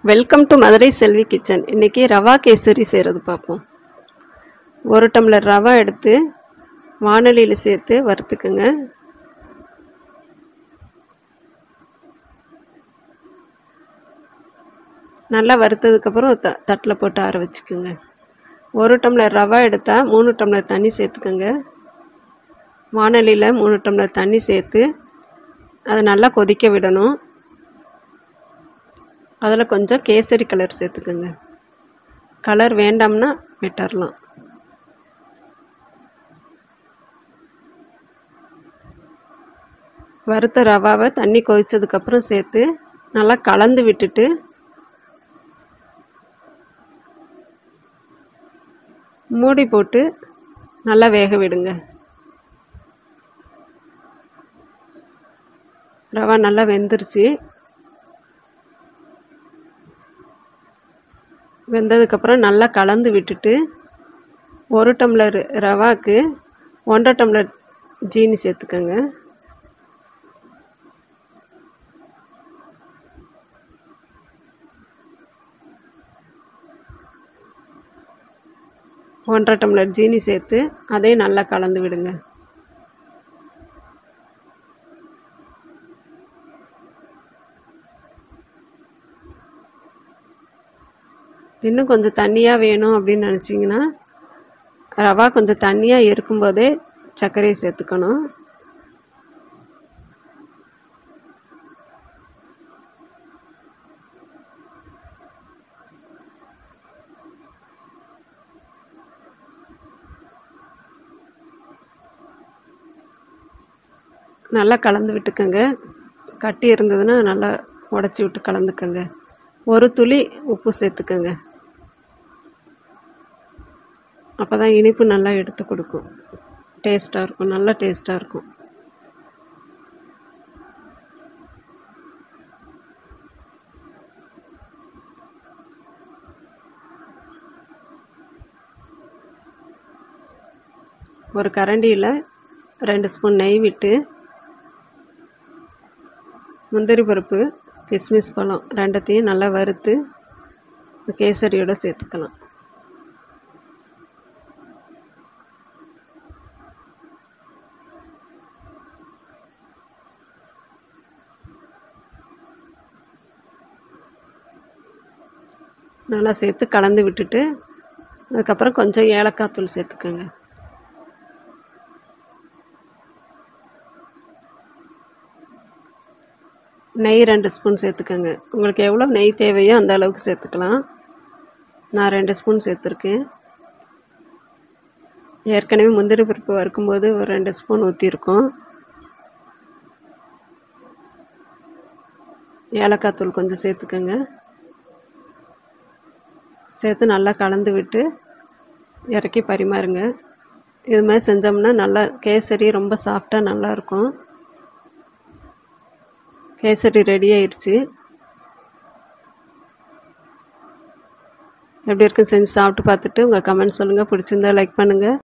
welcome to Madurai Selvi kitchen இன்றைக்கி ரவா கேசரி செய்கிறது பார்ப்போம் ஒரு டம்ளர் ரவா எடுத்து வானலியில் சேர்த்து வறுத்துக்குங்க நல்லா வறுத்ததுக்கப்புறம் த தட்டில் போட்டு ஆற வச்சுக்கோங்க ஒரு டம்ளர் ரவா எடுத்தால் மூணு டம்ளர் தண்ணி சேர்த்துக்கோங்க வானலியில் மூணு டம்ளர் தண்ணி சேர்த்து அதை நல்லா கொதிக்க விடணும் அதில் கொஞ்சம் கேசரி கலர் சேர்த்துக்கோங்க கலர் வேண்டாம்னா விட்டுறலாம் வறுத்த ரவாவை தண்ணி கொதித்ததுக்கப்புறம் சேர்த்து நல்லா கலந்து விட்டுட்டு மூடி போட்டு நல்லா வேக விடுங்க ரவா நல்லா வெந்துருச்சு வெந்ததுக்கப்புறம் நல்லா கலந்து விட்டுட்டு ஒரு டம்ளர் ரவாக்கு ஒன்றரை டம்ளர் ஜீனி சேர்த்துக்கோங்க ஒன்றரை டம்ளர் ஜீனி சேர்த்து அதையும் நல்லா கலந்து விடுங்க இன்னும் கொஞ்சம் தண்ணியாக வேணும் அப்படின்னு நினச்சிங்கன்னா ரவா கொஞ்சம் தண்ணியாக இருக்கும்போதே சர்க்கரையை சேர்த்துக்கணும் நல்லா கலந்து விட்டுக்கோங்க கட்டி இருந்ததுன்னா நல்லா உடச்சி விட்டு கலந்துக்கோங்க ஒரு துளி உப்பு சேர்த்துக்கோங்க அப்போ தான் இனிப்பு நல்லா எடுத்து கொடுக்கும் டேஸ்ட்டாக இருக்கும் நல்லா டேஸ்ட்டாக இருக்கும் ஒரு கரண்டியில் ரெண்டு ஸ்பூன் நெய் விட்டு முந்திரி பருப்பு கிஸ்மிஸ் பழம் ரெண்டத்தையும் நல்லா வறுத்து கேசரியோடு சேர்த்துக்கலாம் நல்லா சேர்த்து கலந்து விட்டுட்டு அதுக்கப்புறம் கொஞ்சம் ஏலக்காய் தூள் சேர்த்துக்கோங்க நெய் ரெண்டு ஸ்பூன் சேர்த்துக்கோங்க உங்களுக்கு எவ்வளோ நெய் தேவையோ அந்த அளவுக்கு சேர்த்துக்கலாம் நான் ரெண்டு ஸ்பூன் சேர்த்துருக்கேன் ஏற்கனவே முந்திரி பருப்பு வறுக்கும்போது ஒரு ரெண்டு ஸ்பூன் ஊற்றிருக்கோம் ஏலக்காய் தூள் கொஞ்சம் சேர்த்துக்கோங்க சேர்த்து நல்லா கலந்து விட்டு இறக்கி பரிமாறுங்க இது மாதிரி செஞ்சோம்னா நல்லா கேசரி ரொம்ப சாஃப்டாக நல்லாயிருக்கும் கேசரி ரெடி ஆயிடுச்சு எப்படி இருக்குன்னு செஞ்சு சாப்பிட்டு பார்த்துட்டு உங்கள் கமெண்ட் சொல்லுங்கள் பிடிச்சிருந்தா லைக் பண்ணுங்கள்